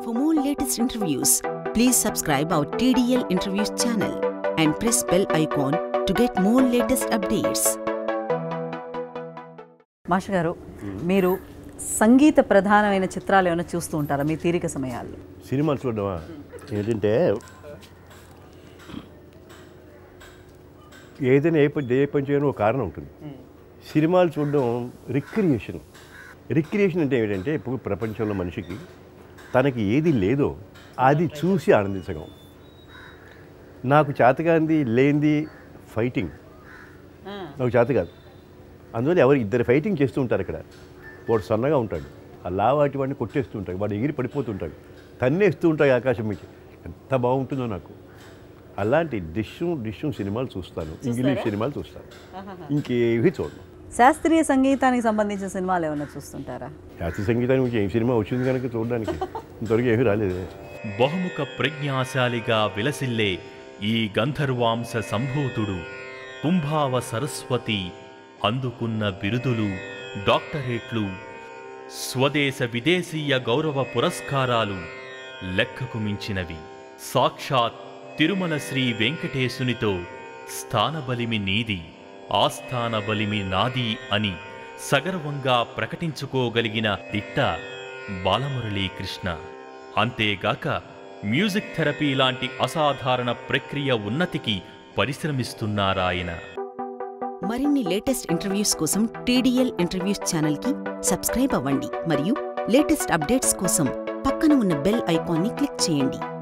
For more latest interviews, please subscribe our TDL Interviews channel and press bell icon to get more latest updates. మాష గారు మీరు సంగీత ప్రధానమైన చిత్రాలు ఏమైనా చూస్తూ ఉంటారా మీ తీరిక సమయాల్లో సినిమాలు చూడడమా ఏంటంటే ఏదైనా ఏ పని ఏ పని చేయడం ఒక కారణం ఉంటుంది సినిమాలు చూడడం రిక్రియేషన్ రిక్రియేషన్ అంటే ఏంటంటే ఇప్పుడు ప్రపంచంలో మనిషికి తనకి ఏది లేదో అది చూసి ఆనందించగం నాకు చేతగాంది లేనిది ఫైటింగ్ నాకు చేత కాదు అందువల్ల ఎవరు ఇద్దరు ఫైటింగ్ చేస్తూ ఉంటారు ఇక్కడ వాడు సన్నగా ఉంటాడు ఆ లావాటి వాడిని కొట్టేస్తూ ఉంటాడు వాడు ఎగిరి పడిపోతుంటాడు తన్నేస్తూ ఉంటాయి ఆకాశం మీకు ఎంత బాగుంటుందో నాకు అలాంటి డిష్షు డిష్షు సినిమాలు చూస్తాను ఇంగ్లీష్ సినిమాలు చూస్తాను ఇంకేవి చూడను శాస్త్రీయ సంగీతానికి సంబంధించిన సినిమాలు ఏమైనా చూస్తుంటారా శాస్త్రీయ సంగీతానికి గురించి ఏం సినిమా వచ్చింది కనుక చూడడానికి ఇంతవరకు ఏమీ రాలేదు బహుముఖ ప్రజ్ఞాశాలిగా విలసిల్లే ఈ గంధర్వాంశ సంభూతుడు కుంభావ సరస్వతి అందుకున్న బిరుదులు డాక్టరేట్లు స్వదేశ విదేశీయ గౌరవ పురస్కారాలు లెక్కకు మించినవి సాక్షాత్ తిరుమల శ్రీ వెంకటేశునితో స్థానబలిమి నీది ఆస్థాన బలిమి నాది అని సగర్వంగా ప్రకటించుకోగలిగిన దిట్ట బాలమురళీ కృష్ణ అంతేగాక మ్యూజిక్ థెరపీ లాంటి అసాధారణ ప్రక్రియ ఉన్నతికి పరిశ్రమిస్తున్నారాయన మరిన్ని లేటెస్ట్ ఇంటర్వ్యూస్ కోసం టీడీఎల్ ఇంటర్వ్యూస్ ఛానల్కి సబ్స్క్రైబ్ అవ్వండి మరియు లేటెస్ట్ అప్డేట్స్ కోసం పక్కన ఉన్న బెల్ ఐకాన్ని క్లిక్ చేయండి